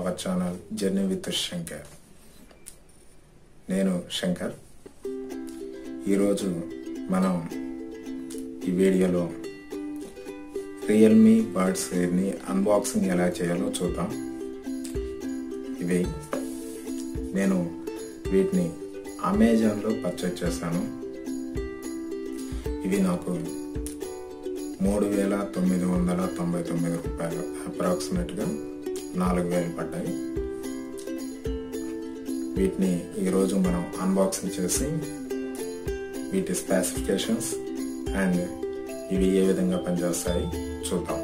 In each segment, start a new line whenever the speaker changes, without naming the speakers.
Hour channel journey with Shankar నేను శంకర్ ఈరోజు మనం ఈ వీడియోలో రియల్మీ బర్డ్స్ ని అన్బాక్సింగ్ ఎలా చేయాలో చూద్దాం ఇవి నేను వీటిని అమెజాన్లో పర్చేజ్ చేశాను ఇవి నాకు మూడు వేల తొమ్మిది వందల తొంభై తొమ్మిది రూపాయలు అప్రాక్సిమేట్గా నాలుగు వేలు పడ్డాయి వీటిని ఈరోజు మనం అన్బాక్సింగ్ చేసి వీటి స్పెసిఫికేషన్స్ అండ్ ఇవి ఏ విధంగా పనిచేస్తాయి చూద్దాం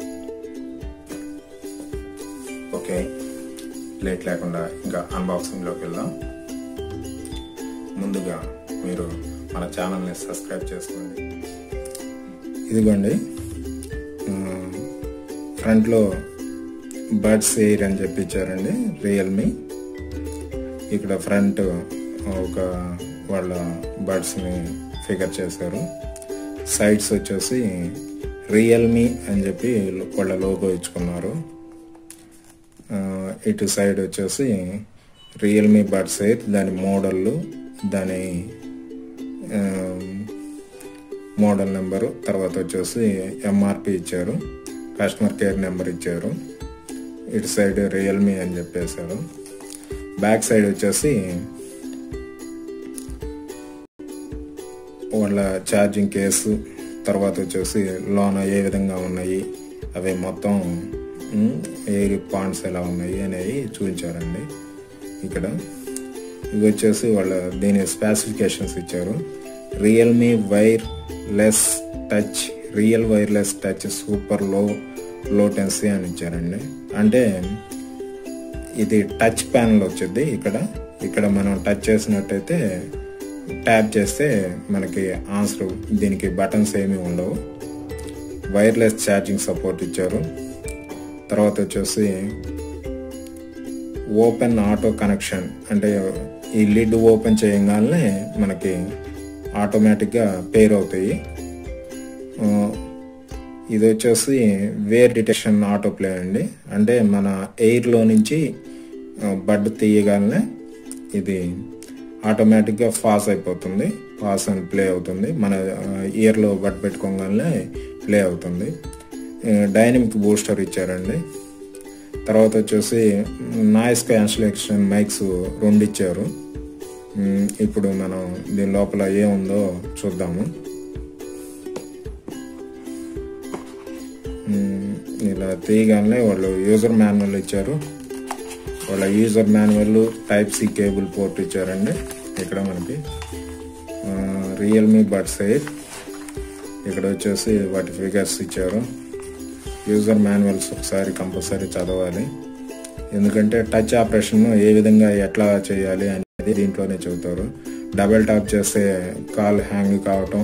ఓకే లేట్ లేకుండా ఇంకా అన్బాక్సింగ్లోకి వెళ్దాం ముందుగా మీరు మన ఛానల్ని సబ్స్క్రైబ్ చేసుకోండి ఇదిగోండి ఫ్రంట్లో బర్డ్స్ ఎయిర్ అని చెప్పి ఇచ్చారండి రియల్మీ ఇక్కడ ఫ్రంట్ ఒక వాళ్ళ బర్డ్స్ని ఫిగర్ చేశారు సైడ్స్ వచ్చేసి రియల్మీ అని చెప్పి వాళ్ళ లోగో ఇచ్చుకున్నారు ఇటు సైడ్ వచ్చేసి రియల్మీ బర్డ్స్ ఎయిర్ దాని మోడళ్ళు దాని మోడల్ నెంబరు తర్వాత వచ్చేసి ఎంఆర్పి ఇచ్చారు కస్టమర్ కేర్ నెంబర్ ఇచ్చారు ఇటు సైడ్ రియల్మీ అని చెప్పేశారు బ్యాక్ సైడ్ వచ్చేసి వాళ్ళ ఛార్జింగ్ కేసు తర్వాత వచ్చేసి లోన ఏ విధంగా ఉన్నాయి అవి మొత్తం ఎయిర్ పాయింట్స్ ఎలా ఉన్నాయి అనేవి చూపించారండి ఇక్కడ ఇవి వచ్చేసి వాళ్ళ దీని స్పెసిఫికేషన్స్ ఇచ్చారు Realme wireless touch real wireless touch super low latency అని ఇచ్చారండి అంటే ఇది టచ్ ప్యానల్ వచ్చింది ఇక్కడ ఇక్కడ మనం టచ్ చేసినట్టయితే ట్యాప్ చేస్తే మనకి ఆన్సర్ దీనికి బటన్స్ ఏమీ ఉండవు వైర్లెస్ ఛార్జింగ్ సపోర్ట్ ఇచ్చారు తర్వాత వచ్చేసి ఓపెన్ ఆటో కనెక్షన్ అంటే ఈ లిడ్ ఓపెన్ చేయగానే మనకి ఆటోమేటిక్గా పేర్ అవుతాయి ఇది వచ్చేసి వేర్ డిటెక్షన్ ఆటో ప్లే అండి అంటే మన ఎయిర్లో నుంచి బడ్ తీయగానే ఇది ఆటోమేటిక్గా ఫాస్ అయిపోతుంది ఫాస్ అని ప్లే అవుతుంది మన ఇయర్లో బడ్ పెట్టుకోగానే ప్లే అవుతుంది డైనమిక్ బూస్టర్ ఇచ్చారండి తర్వాత వచ్చేసి నాయిస్ క్యాన్సిలేషన్ మైక్స్ రెండు ఇచ్చారు ఇప్పుడు మనం దీని లోపల ఏముందో చూద్దాము ఇలా తీయగానే వాళ్ళు యూజర్ మాన్యువల్ ఇచ్చారు వాళ్ళ user manual type C cable port ఇచ్చారండి ఇక్కడ మనకి రియల్మీ బడ్స్ ఎయిర్ ఇక్కడ వచ్చేసి వాటి ఫిగర్స్ ఇచ్చారు యూజర్ మాన్యువల్స్ ఒకసారి కంపల్సరీ చదవాలి ఎందుకంటే టచ్ ఆపరేషన్ ఏ విధంగా ఎట్లా చేయాలి అనేది దీంట్లోనే చెబుతారు డబల్ ట్యాప్ చేస్తే కాల్ హ్యాంగ్ కావటం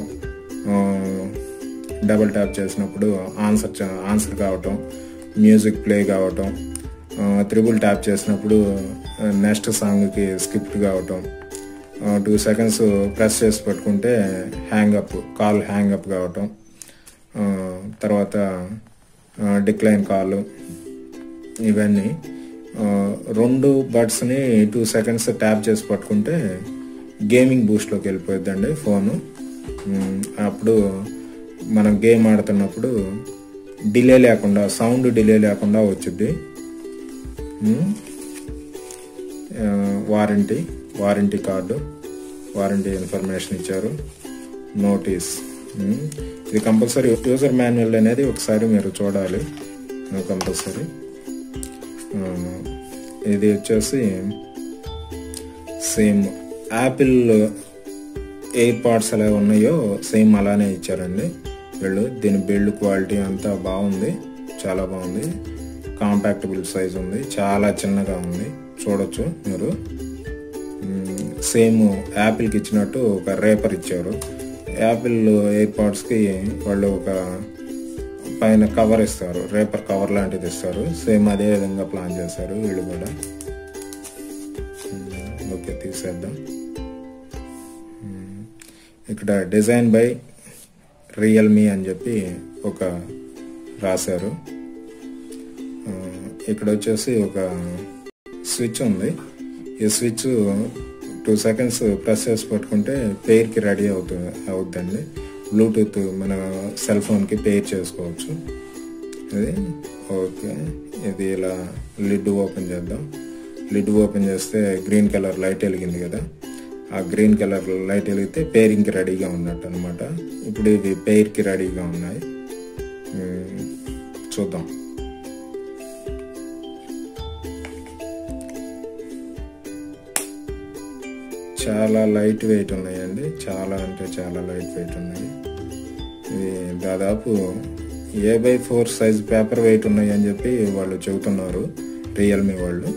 డబల్ ట్యాప్ చేసినప్పుడు ఆన్సర్ ఆన్సర్ కావటం మ్యూజిక్ ప్లే కావటం త్రిబుల్ ట్యాప్ చేసినప్పుడు నెక్స్ట్ సాంగ్కి స్కిప్ట్ కావటం టూ సెకండ్స్ ప్రెస్ చేసి పట్టుకుంటే hang up call hang up కావటం తర్వాత డిక్లైన్ కాల్ ఇవన్నీ రెండు బడ్స్ని టూ సెకండ్స్ ట్యాప్ చేసి పట్టుకుంటే గేమింగ్ బూస్ట్లోకి వెళ్ళిపోద్దండి ఫోను అప్పుడు మనం గేమ్ ఆడుతున్నప్పుడు డిలే లేకుండా సౌండ్ డిలే లేకుండా వచ్చింది warranty warranty card warranty information ఇచ్చారు నోటీస్ ఇది కంపల్సరీ యూజర్ మాన్యువల్ అనేది ఒకసారి మీరు చూడాలి కంపల్సరీ ఇది వచ్చేసి సేమ్ యాపిల్ ఎయిర్ పాడ్స్ ఎలా ఉన్నాయో సేమ్ అలానే ఇచ్చారండి వీళ్ళు దీని బిల్డ్ క్వాలిటీ అంతా బాగుంది చాలా బాగుంది కాంపాక్టబుల్ సైజ్ ఉంది చాలా చిన్నగా ఉంది చూడొచ్చు మీరు సేమ్ యాపిల్కి ఇచ్చినట్టు ఒక రేపర్ ఇచ్చారు యాపిల్ ఎయిర్ పాడ్స్కి వాళ్ళు ఒక పైన కవర్ ఇస్తారు రేపర్ కవర్ లాంటిది ఇస్తారు సేమ్ అదే విధంగా ప్లాన్ చేశారు వీళ్ళు కూడా ఓకే తీసేద్దాం ఇక్కడ డిజైన్ బై రియల్మీ అని చెప్పి ఒక రాశారు ఇక్కడ వచ్చేసి ఒక స్విచ్ ఉంది ఈ స్విచ్ టూ సెకండ్స్ ప్రెస్ చేసి పట్టుకుంటే పేర్కి రెడీ అవుతుంది అవుద్దండి బ్లూటూత్ మన సెల్ ఫోన్కి పేర్ చేసుకోవచ్చు ఇది ఓకే ఇది ఇలా లిడ్ ఓపెన్ చేద్దాం లిడ్ ఓపెన్ చేస్తే గ్రీన్ కలర్ లైట్ వెలిగింది కదా ఆ గ్రీన్ కలర్ లైట్ వెలిగితే పేరింగ్కి రెడీగా ఉన్నట్టు అనమాట ఇప్పుడు ఇవి పేర్కి రెడీగా ఉన్నాయి ఉమ్, చూద్దాం చాలా లైట్ వెయిట్ ఉన్నాయండి చాలా అంటే చాలా లైట్ వెయిట్ ఉన్నాయి ఇది దాదాపు A by four size paper weight ఉన్నాయి అని చెప్పి వాళ్ళు చెబుతున్నారు రియల్మీ వాళ్ళు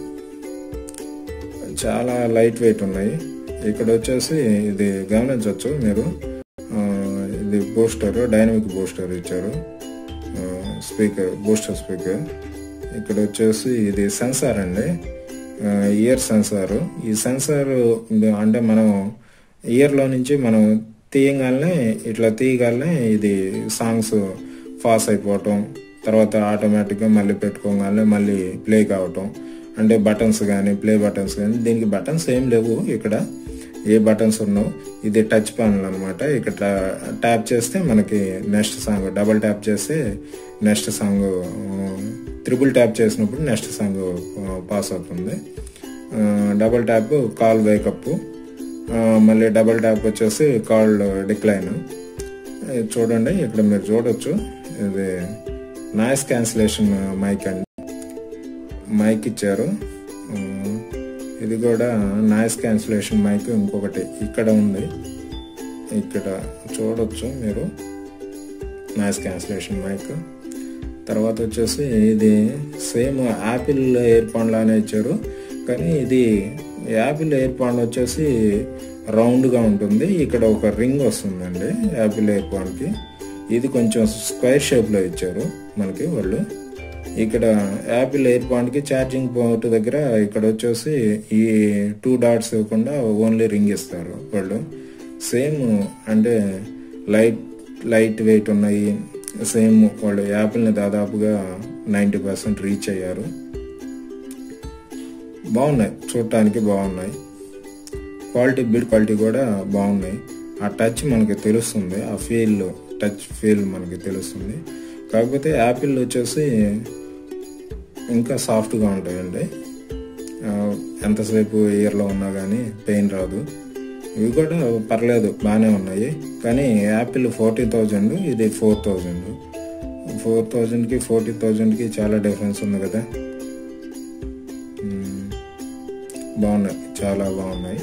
చాలా లైట్ వెయిట్ ఉన్నాయి ఇక్కడ వచ్చేసి ఇది గమనించవచ్చు మీరు ఆ, ఇది బూస్టర్ డైనమిక్ బూస్టర్ ఇచ్చారు స్పీకర్ బూస్టర్ స్పీకర్ ఇక్కడ వచ్చేసి ఇది సెన్సార్ అండి ఇయర్ సెన్సార్ ఈ సెన్సార్ అంటే మనం ఇయర్లో నుంచి మనం తీయగానే ఇట్లా తీయగానే ఇది సాంగ్స్ పాస్ అయిపోవటం తర్వాత ఆటోమేటిక్గా మళ్ళీ పెట్టుకోగానే మళ్ళీ ప్లే కావటం అంటే బటన్స్ కానీ ప్లే బటన్స్ కానీ దీనికి బటన్స్ ఏం లేవు ఇక్కడ ఏ బటన్స్ ఉన్నావు ఇది టచ్ ప్యానల్ అనమాట ఇక్కడ ట్యాప్ చేస్తే మనకి నెక్స్ట్ సాంగ్ డబల్ ట్యాప్ చేస్తే నెక్స్ట్ సాంగ్ త్రిబుల్ ట్యాప్ చేసినప్పుడు నెక్స్ట్ సాంగ్ పాస్ అవుతుంది డబల్ ట్యాప్ కాల్ వేకప్ మళ్ళీ డబల్ ట్యాప్ వచ్చేసి కాల్ డిక్లైన్ చూడండి ఇక్కడ మీరు చూడొచ్చు ఇది నాయిస్ క్యాన్సిలేషన్ మైక్ అండి మైక్ ఇచ్చారు ఆ, ఇది కూడా నాయిస్ క్యాన్సిలేషన్ మైక్ ఇంకొకటి ఇక్కడ ఉంది ఇక్కడ చూడొచ్చు మీరు నాయిస్ క్యాన్సిలేషన్ మైక్ తర్వాత వచ్చేసి ఇది సేమ్ యాపిల్ ఇయర్ పాండ్ లానే ఇచ్చారు కానీ ఇది యాపిల్ ఇయర్ పాండ్ వచ్చేసి రౌండ్గా ఉంటుంది ఇక్కడ ఒక రింగ్ వస్తుందండి యాపిల్ ఇయర్ పాండ్కి ఇది కొంచెం స్క్వేర్ షేప్లో ఇచ్చారు మనకి వాళ్ళు ఇక్కడ యాపిల్ ఎయిర్ పాండ్కి ఛార్జింగ్ పోర్ట్ దగ్గర ఇక్కడ వచ్చేసి ఈ టూ డాట్స్ ఇవ్వకుండా ఓన్లీ రింగ్ ఇస్తారు వాళ్ళు సేమ్ అంటే లైట్ లైట్ వెయిట్ ఉన్నాయి సేమ్ వాళ్ళు యాపిల్ని దాదాపుగా నైంటీ పర్సెంట్ రీచ్ అయ్యారు బాగున్నాయి చూడటానికి బాగున్నాయి క్వాలిటీ బిల్డ్ క్వాలిటీ కూడా బాగున్నాయి ఆ టచ్ మనకి తెలుస్తుంది ఆ ఫీల్ టచ్ ఫీల్ మనకి తెలుస్తుంది కాకపోతే యాపిల్ వచ్చేసి ఇంకా సాఫ్ట్గా ఉంటాయండి ఆ, ఎంతసేపు ఇయర్లో ఉన్నా కానీ పెయిన్ రాదు ఇవి కూడా పర్లేదు బాగానే ఉన్నాయి కానీ యాపిల్ ఫోర్టీ థౌజండ్ ఇది ఫోర్ థౌజండ్ ఫోర్ థౌజండ్కి ఫోర్టీ థౌజండ్కి చాలా డిఫరెన్స్ ఉంది కదా మ్మ్. బాగున్నాయి చాలా బాగున్నాయి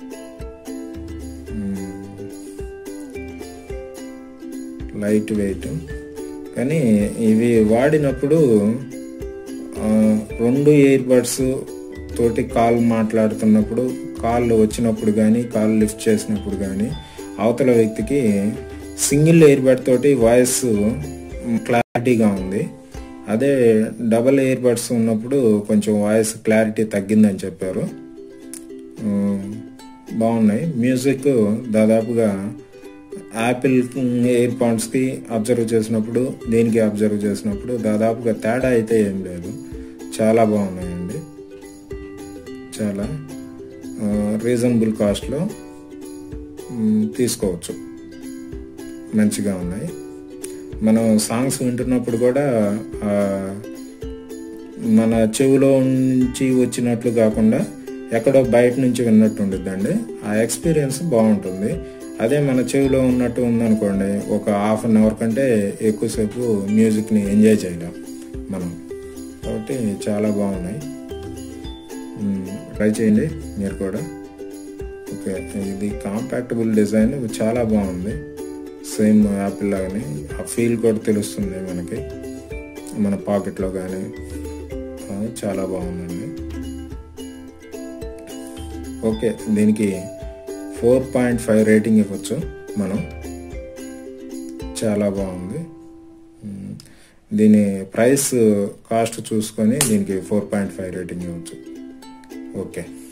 మ్మ్. లైట్ వెయిట్ కానీ ఇవి వాడినప్పుడు ఆ, రెండు ఇయర్ బడ్స్ తోటి కాల్ మాట్లాడుతున్నప్పుడు కాల్ వచ్చినప్పుడు కానీ కాల్ లిఫ్ట్ చేసినప్పుడు కానీ అవతల వ్యక్తికి సింగిల్ ఇయర్ బడ్ తోటి వాయిస్ క్లారిటీగా ఉంది అదే డబల్ ఇయర్ బడ్స్ ఉన్నప్పుడు కొంచెం వాయిస్ క్లారిటీ తగ్గిందని చెప్పారు ఆ, బాగున్నాయి మ్యూజిక్ దాదాపుగా యాపిల్ ఇయర్ పాడ్స్కి అబ్జర్వ్ చేసినప్పుడు దీనికి అబ్జర్వ్ చేసినప్పుడు దాదాపుగా తేడా అయితే ఏం లేదు చాలా బాగున్నాయండి చాలా రీజనబుల్ కాస్ట్లో తీసుకోవచ్చు మంచిగా ఉన్నాయి మనం సాంగ్స్ వింటున్నప్పుడు కూడా ఆ, మన చెవిలో నుంచి వచ్చినట్లు కాకుండా ఎక్కడో బయట నుంచి విన్నట్టు ఉండిద్దండి ఆ ఎక్స్పీరియన్స్ బాగుంటుంది అదే మన చెవిలో ఉన్నట్టు ఉందనుకోండి ఒక హాఫ్ అన్ అవర్ కంటే ఎక్కువసేపు మ్యూజిక్ని ఎంజాయ్ చేయలేం మనం కాబట్టి చాలా బాగున్నాయి ట్రై చేయండి మీరు కూడా ఓకే ఇది కాంపాక్టబుల్ డిజైన్ చాలా బాగుంది సేమ్ యాపిల్ లాగానే ఆ ఫీల్ కూడా తెలుస్తుంది మనకి మన పాకెట్లో కానీ ఆ, చాలా బాగుందండి ఓకే దీనికి ఫోర్ పాయింట్ ఫైవ్ రేటింగ్ ఇవ్వచ్చు మనం చాలా బాగుంది మ్మ్. దీని ప్రైస్ కాస్ట్ చూసుకొని దీనికి ఫోర్ పాయింట్ ఫైవ్ రేటింగ్ ఇవ్వచ్చు ఓకే